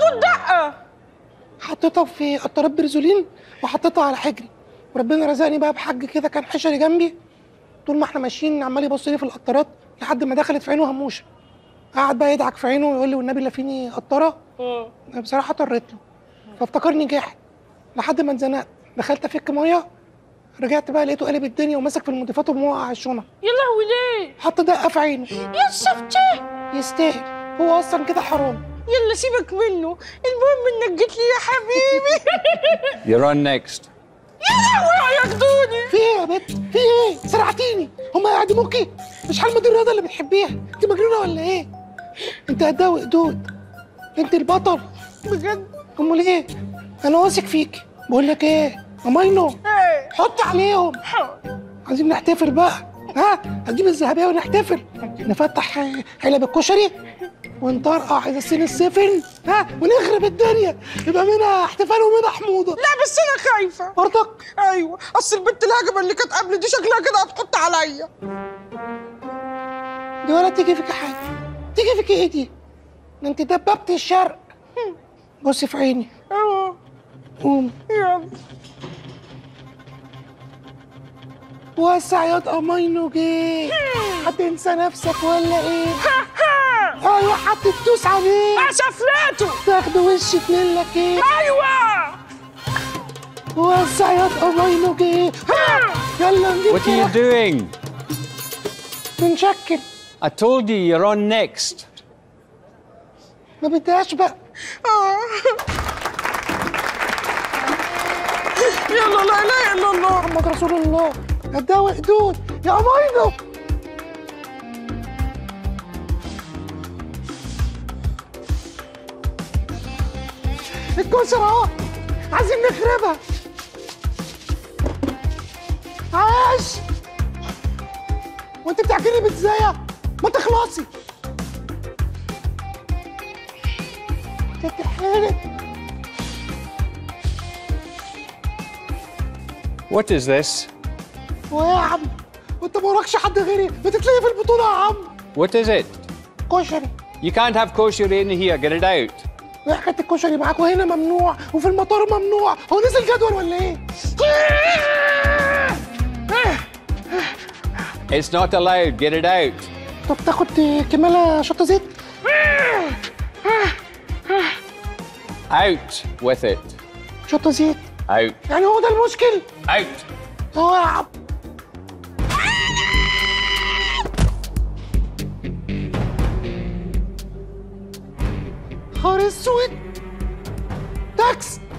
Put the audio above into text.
برضه الدقه حطيتها في قطرات بريزولين وحطيتها على حجري وربنا رزقني بقى بحاج كده كان حشري جنبي طول ما احنا ماشيين عمال يبص لي في القطرات لحد ما دخلت في عينه هموشه قعد بقى يدعك في عينه ويقول لي والنبي لافيني قطره بصراحه طريت له فافتكرني جاحد لحد ما اتزنقت دخلت افك ميه رجعت بقى لقيته قلب الدنيا وماسك في المضيفات وموقع على الشنط يا لهوي ليه حط دقه في عينه يا شفتي يستاهل هو اصلا كده حرام يلا سيبك منه المهم انك جيت لي يا حبيبي You're on next. يا لهوي عيطتوني في ايه يا بت في ايه سرعتيني هما يعدموكي مش حلمة دي الرياضه اللي بتحبيها انت مجنونه ولا ايه انت قدها وقدود انت البطل بجد امال ايه انا واثق فيك بقول لك ايه امينو ايه حط عليهم عايزين نحتفل بقى ها هتجيب الذهبيه ونحتفل نفتح علب الكشري ونطرقع اذا السن السفن ها ونخرب الدنيا يبقى منها احتفال ومنها حموضه لا بس انا خايفه برضك ايوه اصل البنت الهجمه اللي كانت قبل دي شكلها كده هتحط عليا دي ولا تيجي فيك حاجه تيجي فيك ايه دي ده انت دببت الشرق بصي في عيني اه قوم يلا وسع ياض امينو جه هتنسى نفسك ولا ايه ايوه هتدوس عليه شفلته تاخد وش اتنين لك ايه ايوه وسع ياض امينو جه يلا نجيب What are you فرح. doing? بنشكل I told you you're on next. ما بدهاش بقى آه. يلا لا اله الا الله محمد رسول الله قدها وقدود يا امينو الكسر اهو عايزين نخربها عاش وانت بتعجني بتزايا ما تخلصي تتحرق What is this? وايه يا عم وانت ما وراكش حد غيري بتتلاقي في البطوله يا عم What is it? كشري You can't have kosher in here. Get it out. ايه حكايه الكشري معاك وهنا ممنوع وفي المطار ممنوع هو نزل جدول ولا ايه؟ It's not allowed. Get it out. طب تاخد كمالة شطة زيت؟ Out with it. شطة زيت Out. يعني هو ده المشكل؟ Out. هو يا عم خار اسود تاكس